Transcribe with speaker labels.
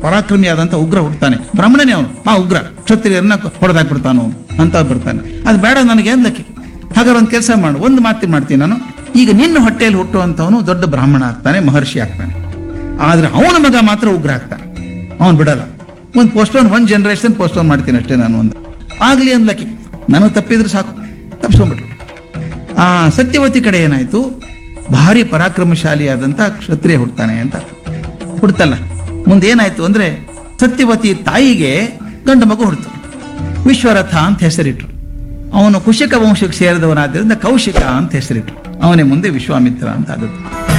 Speaker 1: ಪರಾಕ್ರಮಿಯಾದಂತ ಉಗ್ರ ಹುಡ್ತಾನೆ ಬ್ರಾಹ್ಮಣನೇ ಅವನು ಆ ಉಗ್ರ ಕ್ಷತ್ರಿಯರನ್ನ ಹೊಡೆದಾಕ್ಬಿಡ್ತಾನು ಅಂತ ಬರ್ತಾನೆ ಅದು ಬೇಡ ನನಗೆ ಅಂದಕ್ಕೆ ಹಾಗಾದ್ರೆ ಒಂದು ಕೆಲಸ ಮಾಡು ಒಂದು ಮಾತಿ ಮಾಡ್ತೀನಿ ನಾನು ಈಗ ನಿನ್ನ ಹೊಟ್ಟೆಯಲ್ಲಿ ಹುಟ್ಟುವಂಥವನು ದೊಡ್ಡ ಬ್ರಾಹ್ಮಣ ಆಗ್ತಾನೆ ಮಹರ್ಷಿ ಆಗ್ತಾನೆ ಆದ್ರೆ ಅವನ ಮಗ ಮಾತ್ರ ಉಗ್ರ ಆಗ್ತಾನೆ ಅವನು ಬಿಡಲ್ಲ ಒಂದು ಪೋಸ್ಟ್ಪೋನ್ ಒಂದು ಜನರೇಷನ್ ಪೋಸ್ಟ್ಪೋನ್ ಮಾಡ್ತೀನಿ ಅಷ್ಟೇ ನಾನು ಒಂದು ಆಗ್ಲಿ ಅಂದ್ಲಕ್ಕೆ ನನಗೆ ತಪ್ಪಿದ್ರೆ ಸಾಕು ತಪ್ಪಿಸ್ಕೊಂಡ್ಬಿಟ್ರು ಆ ಸತ್ಯವತಿ ಕಡೆ ಏನಾಯ್ತು ಭಾರಿ ಪರಾಕ್ರಮಶಾಲಿಯಾದಂತ ಕ್ಷತ್ರಿಯ ಹುಡ್ತಾನೆ ಅಂತ ಹುಡ್ತಲ್ಲ ಮುಂದೆ ಏನಾಯ್ತು ಅಂದ್ರೆ ಸತ್ಯವತಿ ತಾಯಿಗೆ ಗಂಡು ಮಗು ಹುಡ್ತು ವಿಶ್ವರಥ ಅಂತ ಹೆಸರಿಟ್ರು ಅವನು ಕುಶಿಕ ವಂಶಕ್ಕೆ ಸೇರಿದವನಾದ್ರಿಂದ ಕೌಶಿಕ ಅಂತ ಹೆಸರಿಟ್ರು ಅವನೇ ಮುಂದೆ ವಿಶ್ವಾಮಿತ್ರ ಅಂತ ಆಗುತ್ತೆ